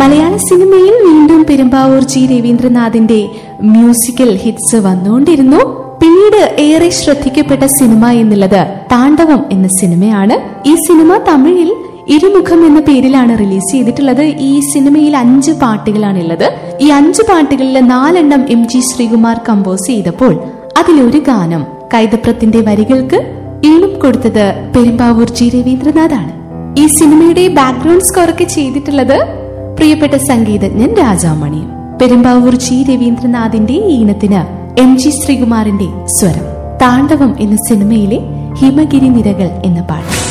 മലയാള സിനിമയിൽ വീണ്ടും പെരുമ്പാവൂർ ജി രവീന്ദ്രനാഥിന്റെ മ്യൂസിക്കൽ ഹിറ്റ്സ് വന്നുകൊണ്ടിരുന്നു പിന്നീട് ഏറെ ശ്രദ്ധിക്കപ്പെട്ട സിനിമ എന്നുള്ളത് താണ്ഡവം എന്ന സിനിമയാണ് ഈ സിനിമ തമിഴിൽ ഇരുമുഖം എന്ന പേരിലാണ് റിലീസ് ചെയ്തിട്ടുള്ളത് ഈ സിനിമയിൽ അഞ്ച് പാട്ടുകളാണുള്ളത് ഈ അഞ്ച് പാട്ടുകളിൽ നാലെണ്ണം എം ജി ശ്രീകുമാർ കമ്പോസ് ചെയ്തപ്പോൾ അതിലൊരു ഗാനം കൈതപ്രത്തിന്റെ വരികൾക്ക് ഈണം കൊടുത്തത് പെരുമ്പാവൂർ ജി രവീന്ദ്രനാഥാണ് ഈ സിനിമയുടെ ബാക്ക്ഗ്രൗണ്ട് സ്കോർ ഒക്കെ ചെയ്തിട്ടുള്ളത് പ്രിയപ്പെട്ട സംഗീതജ്ഞൻ രാജാമണിയും പെരുമ്പാവൂർ ജി രവീന്ദ്രനാഥിന്റെ ഈണത്തിന് എം ജി ശ്രീകുമാറിന്റെ സ്വരം താണ്ഡവം എന്ന സിനിമയിലെ ഹിമഗിരി നിരകൾ എന്ന പാട്ട്